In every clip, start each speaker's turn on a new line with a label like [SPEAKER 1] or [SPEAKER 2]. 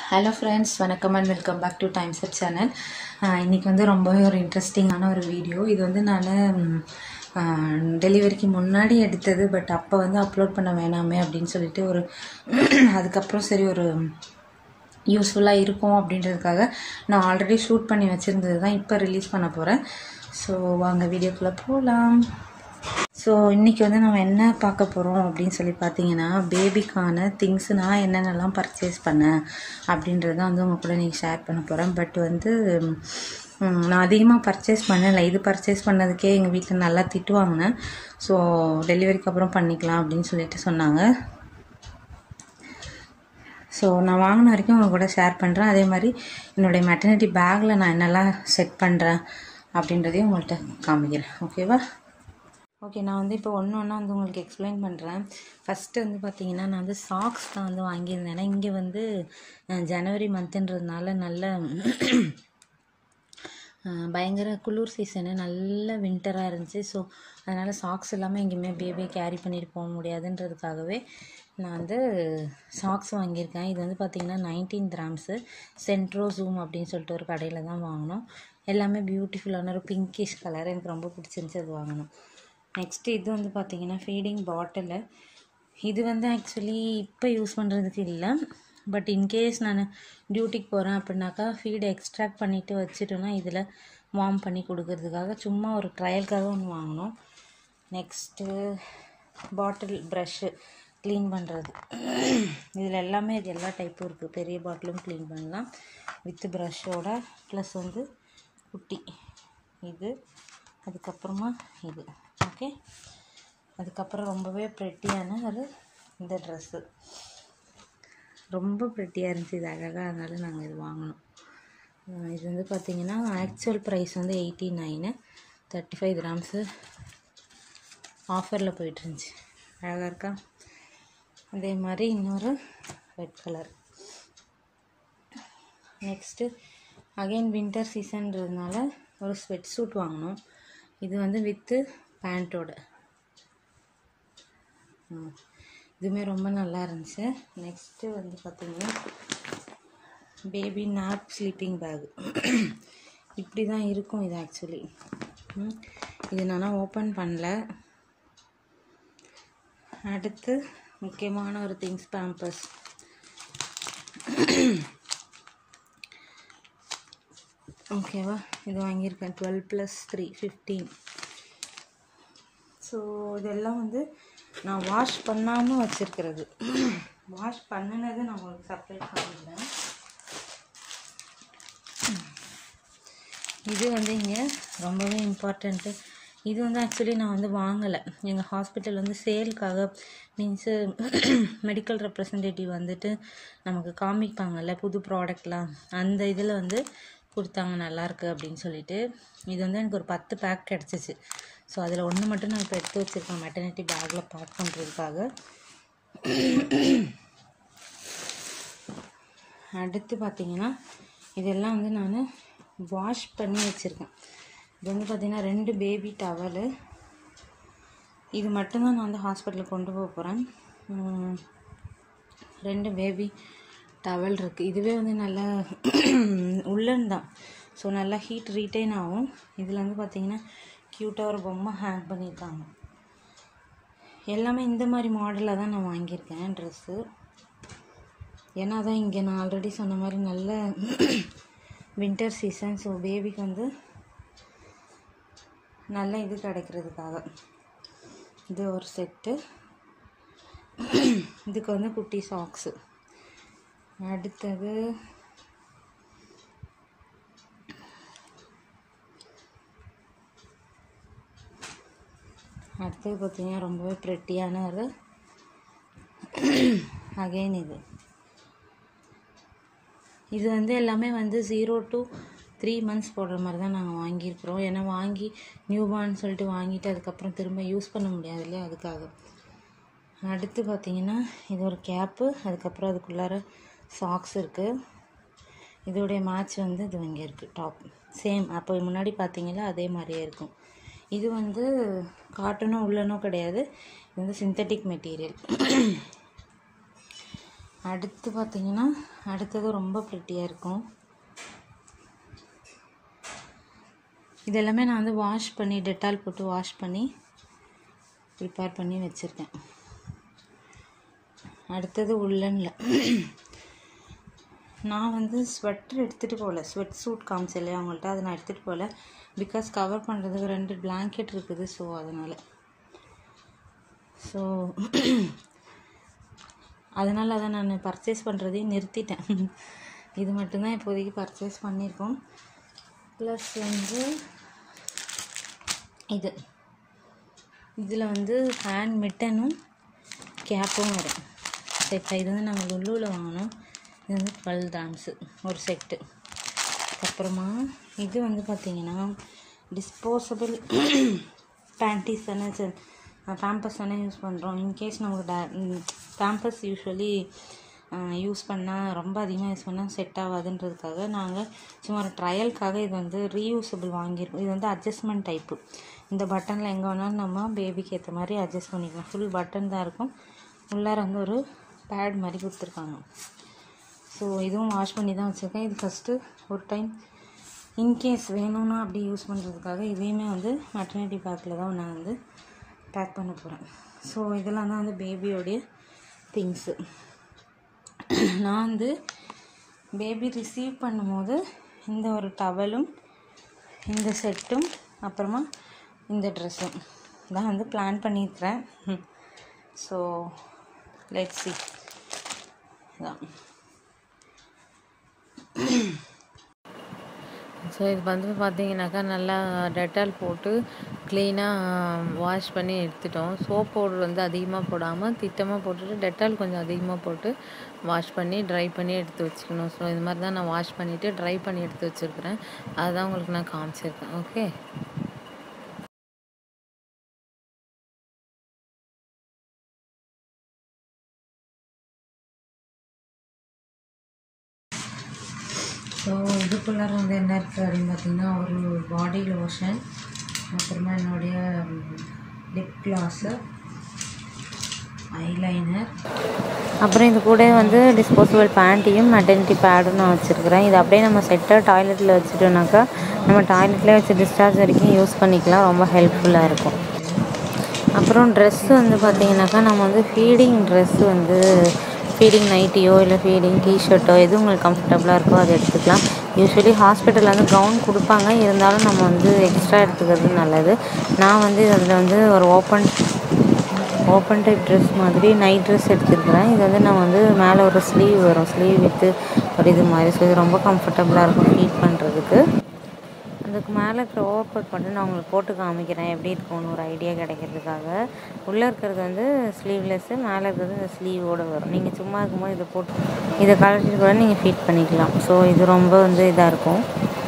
[SPEAKER 1] hello friends வணக்கம் and welcome back to times up channel இன்றைக்கி வந்து ரொம்பவே ஒரு இன்ட்ரெஸ்டிங்கான ஒரு வீடியோ இது வந்து நான் டெலிவரிக்கு முன்னாடி எடுத்தது பட் அப்போ வந்து அப்லோட் பண்ண வேணாமே அப்படின்னு சொல்லிட்டு ஒரு அதுக்கப்புறம் சரி ஒரு யூஸ்ஃபுல்லாக இருக்கும் அப்படின்றதுக்காக நான் ஆல்ரெடி ஷூட் பண்ணி வச்சுருந்தது தான் இப்போ ரிலீஸ் பண்ண போகிறேன் ஸோ வாங்க வீடியோக்குள்ளே போகலாம் ஸோ இன்றைக்கி வந்து நம்ம என்ன பார்க்க போகிறோம் அப்படின்னு சொல்லி பார்த்தீங்கன்னா பேபிக்கான திங்ஸ் நான் என்னென்னலாம் பர்ச்சேஸ் பண்ணேன் அப்படின்றத வந்து உங்கள் கூட நீங்கள் ஷேர் பண்ண போகிறேன் பட் வந்து ம், நான் அதிகமாக பர்ச்சேஸ் பண்ணலை இது பர்ச்சேஸ் பண்ணதுக்கே எங்கள் வீட்டில் நல்லா திட்டுவாங்க ஸோ டெலிவரிக்கு அப்புறம் பண்ணிக்கலாம் அப்படின்னு சொல்லிட்டு சொன்னாங்க ஸோ நான் வாங்கின வரைக்கும் உங்க கூட ஷேர் பண்ணுறேன் அதே மாதிரி என்னுடைய மெட்டர்னிட்டி பேக்கில் நான் என்னெல்லாம் செட் பண்ணுறேன் அப்படின்றதையும் உங்கள்கிட்ட காமிக்கிறேன் ஓகேவா ஓகே நான் வந்து இப்போ ஒன்று ஒன்றா வந்து உங்களுக்கு எக்ஸ்பிளைன் பண்ணுறேன் ஃபஸ்ட்டு வந்து பார்த்தீங்கன்னா நான் வந்து சாக்ஸ் தான் வந்து வாங்கியிருந்தேன் ஏன்னா இங்கே வந்து அஹ், ஜனவரி மந்த்துன்றதுனால நல்ல அஹ், பயங்கர குளிர் சீசனு நல்ல வின்டராக இருந்துச்சு ஸோ அதனால் சாக்ஸ் எல்லாமே எங்கேயுமே பேபியை கேரி பண்ணிட்டு போக முடியாதுன்றதுக்காகவே நான் வந்து சாக்ஸ் வாங்கியிருக்கேன் இது வந்து பார்த்திங்கன்னா நைன்டீன் கிராம்ஸு சென்ட்ரோ ஜூம் அப்படின்னு சொல்லிட்டு ஒரு கடையில் தான் வாங்கினோம் எல்லாமே பியூட்டிஃபுல்லான ஒரு பிங்கிஷ் கலர் எனக்கு ரொம்ப பிடிச்சிருந்துச்சி அது வாங்கினோம் நெக்ஸ்ட்டு இது வந்து பார்த்திங்கன்னா ஃபீடிங் பாட்டிலு இது வந்து ஆக்சுவலி இப்போ யூஸ் பண்ணுறதுக்கு இல்லை பட் இன்கேஸ் நான் டியூட்டிக்கு போகிறேன் அப்படின்னாக்கா ஃபீடு எக்ஸ்ட்ராக்ட் பண்ணிவிட்டு வச்சுட்டோன்னா இதில் வார்ம் பண்ணி கொடுக்கறதுக்காக சும்மா ஒரு ட்ரையலுக்காக ஒன்று வாங்கினோம் நெக்ஸ்ட்டு பாட்டில் ப்ரஷ்ஷு க்ளீன் பண்ணுறது இதில் எல்லாமே இது எல்லா டைப்பும் இருக்குது பெரிய பாட்டிலும் க்ளீன் பண்ணலாம் வித் ப்ரஷ்ஷோட ப்ளஸ் வந்து குட்டி இது அதுக்கப்புறமா இது ஓகே அதுக்கப்புறம் ரொம்பவே ப்ரெட்டியான ஒரு இந்த ட்ரெஸ்ஸு ரொம்ப ப்ரெட்டியாக இருந்துச்சு இது அழகாக அதனால நாங்கள் இது வாங்கினோம் அஹ் இது வந்து பார்த்திங்கன்னா ஆக்சுவல் ப்ரைஸ் வந்து eighty nine thirty five grams ஆஃபரில் போயிட்டு இருந்துச்சு அழகாக இருக்கா அதே மாதிரி இன்னொரு red colour next again winter சீசன்றதுனால ஒரு ஸ்வெட் சூட் வாங்கினோம் இது வந்து வித்து பேண்ட்டோட இதுவுமே ரொம்ப நல்லா இருந்துச்சு நெக்ஸ்ட்டு வந்து பார்த்திங்கன்னா பேபி நாப் ஸ்லீப்பிங் பேக் இப்படி தான் இருக்கும் இது ஆக்சுவலி இது நான் ஓப்பன் பண்ணல அடுத்து முக்கியமான ஒரு திங்ஸ் பேம்பர்ஸ் ஓகேவா இது வாங்கியிருக்கேன் twelve plus three fifteen so இதெல்லாம் வந்து நான் வாஷ் பண்ணாமல் வச்சுருக்கிறது வாஷ் பண்ணினது நான் உங்களுக்கு செப்பரேட் பண்ணிடுறேன் இது வந்து இங்கே ரொம்பவே இம்பார்ட்டண்ட்டு இது வந்து ஆக்சுவலி நான் வந்து வாங்கலை எங்கள் ஹாஸ்பிட்டல் வந்து சேலுக்காக மீன்ஸு மெடிக்கல் ரெப்ரசன்டேட்டிவ் வந்துட்டு நமக்கு காமிப்பாங்கல்ல புது ப்ராடக்ட்லாம் அந்த இதில் வந்து கொடுத்தாங்க நல்லாயிருக்கு அப்படின்னு சொல்லிட்டு இது வந்து எனக்கு ஒரு பத்து பேக் கிடச்சிச்சு ஸோ அதில் ஒன்று மட்டும் நான் இப்போ எடுத்து வச்சுருக்கேன் மெட்டர்னிட்டி பேக்கில் பேக் பண்ணுறதுக்காக அடுத்து பார்த்தீங்கன்னா இதெல்லாம் வந்து நான் வாஷ் பண்ணி வச்சுருக்கேன் இது வந்து பார்த்திங்கன்னா ரெண்டு பேபி டவலு இது மட்டும்தான் நான் வந்து ஹாஸ்பிட்டலுக்கு கொண்டு போக போகிறேன் ரெண்டு பேபி டவல் இருக்குது இதுவே வந்து நல்லா உள்ளன் தான் ஸோ நல்லா ஹீட் ரீட்டைன் ஆகும் இதில் வந்து பார்த்திங்கன்னா க்யூட்டாக ஒரு பொம்மை ஹேங் பண்ணியிருக்காங்க எல்லாமே இந்த மாதிரி மாடலில் தான் நான் வாங்கியிருக்கேன் ட்ரெஸ்ஸு ஏன்னா தான் இங்கே நான் ஆல்ரெடி சொன்ன மாதிரி நல்ல வின்டர் சீசன் ஸோ பேபிக்கு வந்து நல்ல இது கிடைக்கிறதுக்காக இது ஒரு செட்டு இதுக்கு வந்து குட்டி சாக்ஸு அடுத்தது அடுத்தது பார்த்தீங்கன்னா ரொம்பவே ப்ரெட்டியான ஒரு அகைன் இது இது வந்து எல்லாமே வந்து ஜீரோ டு த்ரீ மந்த்ஸ் போடுற மாதிரி தான் நாங்கள் வாங்கியிருக்கிறோம் ஏன்னா வாங்கி நியூபார்ன் சொல்லிட்டு வாங்கிட்டு அதுக்கப்புறம் திரும்ப யூஸ் பண்ண முடியாது இல்லையா அதுக்காக அடுத்து பார்த்தீங்கன்னா இது ஒரு கேப்பு அதுக்கப்புறம் அதுக்குள்ளார சாக்ஸ் இருக்குது இதோடைய மேட்ச் வந்து இது இங்கே இருக்குது டாப் சேம் அப்போ முன்னாடி பார்த்தீங்களா அதே மாதிரியே இருக்கும் இது வந்து காட்டனும் உள்ளனும் கிடையாது இது வந்து சிந்தட்டிக் மெட்டீரியல் அடுத்து பார்த்தீங்கன்னா அடுத்தது ரொம்ப ப்ரிட்டியாக இருக்கும் இது எல்லாமே நான் வந்து வாஷ் பண்ணி டெட்டால் போட்டு வாஷ் பண்ணி ப்ரிப்பேர் பண்ணி வச்சுருக்கேன் அடுத்தது உள்ளனில் நான் வந்து ஸ்வெட்டர் எடுத்துகிட்டு போகல ஸ்வெட் சூட் காமிச்சேன் இல்லையா அவங்கள்ட்ட அதை நான் எடுத்துகிட்டு போகல பிகாஸ் கவர் பண்ணுறதுக்கு ரெண்டு பிளாங்கெட் இருக்குது ஸோ அதனால் ஸோ அதனால் அதை நான் பர்ச்சேஸ் பண்ணுறதையும் நிறுத்திட்டேன் இது மட்டும்தான் இப்போதைக்கு பர்ச்சேஸ் பண்ணியிருக்கோம் ப்ளஸ் வந்து இது இதில் வந்து ஹேண்ட் மிட்டனும் கேப்பும் வரும் செட் இது வந்து நாங்கள் லுல்லுவில் வாங்கினோம் இது வந்து டுவெல் கிராம்ஸு ஒரு செட்டு அப்புறமா இது வந்து பார்த்திங்கன்னா டிஸ்போசபிள் பேண்டீஸ் தானே பேம்பஸ் தானே யூஸ் பண்ணுறோம் இன்கேஸ் நமக்கு டே பேம்பஸ் யூஸ்வலி யூஸ் பண்ணால் ரொம்ப அதிகமாக யூஸ் பண்ணால் செட் ஆகாதுன்றதுக்காக நாங்கள் சும்மா ஒரு ட்ரையலுக்காக இது வந்து ரீயூசபிள் வாங்கியிருக்கோம் இது வந்து அட்ஜஸ்ட்மெண்ட் டைப்பு இந்த பட்டனில் எங்கே வேணாலும் நம்ம பேபிக்கு ஏற்ற மாதிரி அட்ஜஸ்ட் பண்ணிக்கலாம் ஃபுல் பட்டன் தான் இருக்கும் உள்ளார வந்து ஒரு பேட் மாதிரி கொடுத்துருக்காங்க ஸோ இதுவும் வாஷ் பண்ணி தான் வச்சுருக்கேன் இது ஃபஸ்ட்டு ஒரு டைம் இன்கேஸ் வேணும்னா அப்படி யூஸ் பண்ணுறதுக்காக இதையுமே வந்து மெட்டர்னிட்டி பேக்கில் தான் நான் வந்து பேக் பண்ண போகிறேன் ஸோ இதெல்லாம் தான் வந்து பேபியோடைய திங்ஸு நான் வந்து பேபி ரிசீவ் பண்ணும்போது இந்த ஒரு டவலும் இந்த செட்டும் அப்புறமா இந்த ட்ரெஸ்ஸும் தான் வந்து பிளான் பண்ணியிருக்கிறேன் ஸோ லெட் சி தான்
[SPEAKER 2] ஸோ இது வந்து பார்த்தீங்கன்னாக்கா நல்லா டெட்டால் போட்டு க்ளீனாக வாஷ் பண்ணி எடுத்துட்டோம் சோப் பவுடர் வந்து அதிகமாக போடாமல் திட்டமாக போட்டுட்டு டெட்டால் கொஞ்சம் அதிகமாக போட்டு வாஷ் பண்ணி ட்ரை பண்ணி எடுத்து வச்சுக்கணும் ஸோ இது மாதிரி தான் நான் வாஷ் பண்ணிவிட்டு ட்ரை பண்ணி எடுத்து வச்சுருக்கிறேன் அதுதான் உங்களுக்கு நான் காமிச்சிருக்கேன் ஓகே
[SPEAKER 1] ஸோ இதுக்குள்ளார வந்து என்ன இருக்குது அப்படின்னு பார்த்தீங்கன்னா ஒரு பாடி லோஷன் அப்புறமா என்னுடைய லிப் கிளாஸு ஐலைனர்
[SPEAKER 2] அப்புறம் இது கூட வந்து டிஸ்போசபிள் பேண்ட்டியும் மெட்டர்னிட்டி பேடும் நான் வச்சுருக்கிறேன் இது அப்படியே நம்ம செட்டாக டாய்லெட்டில் வச்சுட்டோம்னாக்கா நம்ம டாய்லெட்லேயே வச்சு டிஸ்சார்ஜ் வரைக்கும் யூஸ் பண்ணிக்கலாம் ரொம்ப ஹெல்ப்ஃபுல்லாக இருக்கும் அப்புறம் ட்ரெஸ் வந்து பார்த்தீங்கன்னாக்கா நம்ம வந்து ஃபீடிங் ட்ரெஸ் வந்து ஃபீடிங் நைட்டியோ இல்லை ஃபீடிங் டிஷர்ட்டோ எது உங்களுக்கு கம்ஃபர்டபுளாக இருக்கோ அதை எடுத்துக்கலாம் யூஸ்வலி ஹாஸ்பிட்டலில் வந்து கவுன் கொடுப்பாங்க இருந்தாலும் நம்ம வந்து எக்ஸ்ட்ரா எடுத்துக்கிறது நல்லது நான் வந்து அதில் வந்து ஒரு ஓப்பன் ஓப்பன் டைப் ட்ரெஸ் மாதிரி நைட் ட்ரெஸ் எடுத்துருக்கிறேன் இது வந்து நான் வந்து மேலே ஒரு ஸ்லீவ் வரும் ஸ்லீவ் வித்து ஒரு இது மாதிரி ஸோ இது ரொம்ப கம்ஃபர்டபுளாக இருக்கும் ஃபீட் பண்ணுறதுக்கு அதுக்கு மேலே இருக்கிற ஓவர் கோட் மட்டும் நான் உங்களுக்கு போட்டு காமிக்கிறேன் எப்படி இருக்கும்னு ஒரு ஐடியா கிடைக்கிறதுக்காக உள்ளே இருக்கிறது வந்து ஸ்லீவ்லெஸ்ஸு மேலே இருக்கிறது இந்த ஸ்லீவோடு வரும் நீங்கள் சும்மா இருக்கும்போது இதை போட்டு இதை கலட்டிட்டு கூட நீங்கள் ஃபீட் பண்ணிக்கலாம் ஸோ இது ரொம்ப வந்து இதாக இருக்கும்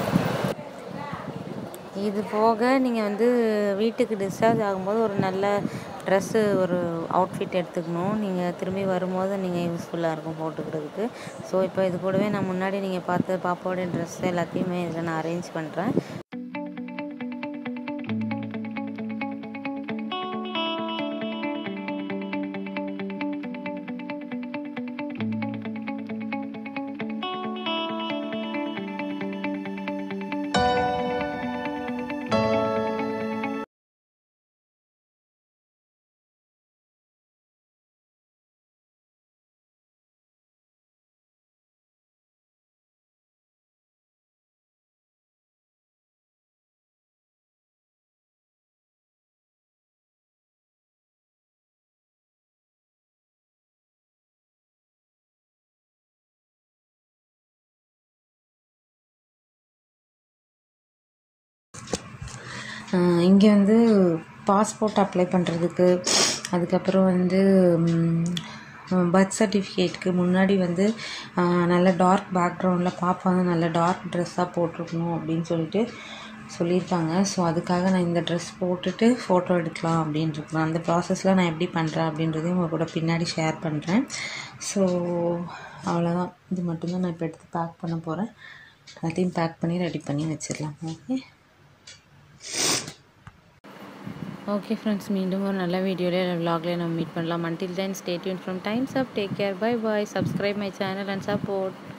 [SPEAKER 2] இது போக நீங்கள் வந்து வீட்டுக்கு டிஸ்சார்ஜ் ஆகும்போது ஒரு நல்ல ட்ரெஸ்ஸு ஒரு அவுட்ஃபிட் எடுத்துக்கணும் நீங்கள் திரும்பி வரும்போது நீங்கள் யூஸ்ஃபுல்லாக இருக்கும் போட்டுக்கிறதுக்கு ஸோ இப்போ இது கூடவே நான் முன்னாடி நீங்கள் பார்த்த பாப்பாவோடைய ட்ரெஸ் எல்லாத்தையுமே இதில் நான் அரேஞ்ச் பண்ணுறேன்
[SPEAKER 1] இங்கே வந்து பாஸ்போர்ட் அப்ளை பண்ணுறதுக்கு அதுக்கப்புறம் வந்து பர்த் சர்டிஃபிகேட்க்கு முன்னாடி வந்து ஆஹ், நல்ல டார்க் பேக்ரவுண்டில் பாப்பா வந்து நல்ல டார்க் ட்ரெஸ்ஸாக போட்டிருக்கணும் அப்படின்னு சொல்லிட்டு சொல்லியிருக்காங்க ஸோ அதுக்காக நான் இந்த ட்ரெஸ் போட்டுட்டு ஃபோட்டோ எடுக்கலாம் அப்படின்னு இருக்கேன் அந்த ப்ராசஸில் நான் எப்படி பண்ணுறேன் அப்படின்றதையும் உங்கள் கூட பின்னாடி ஷேர் பண்ணுறேன் ஸோ அவ்வளோதான் இது மட்டும்தான் நான் இப்போ எடுத்து பேக் பண்ண போகிறேன் எல்லாத்தையும் பேக் பண்ணி ரெடி பண்ணி வச்சிடலாம் ஓகே
[SPEAKER 2] ஓகே ஃப்ரெண்ட்ஸ் மீண்டும் ஒரு நல்ல வீடியோவில் விலாக்லேயே நம்ம மீட் பண்ணலாம் until then stay tuned from times up take care bye bye subscribe my channel and support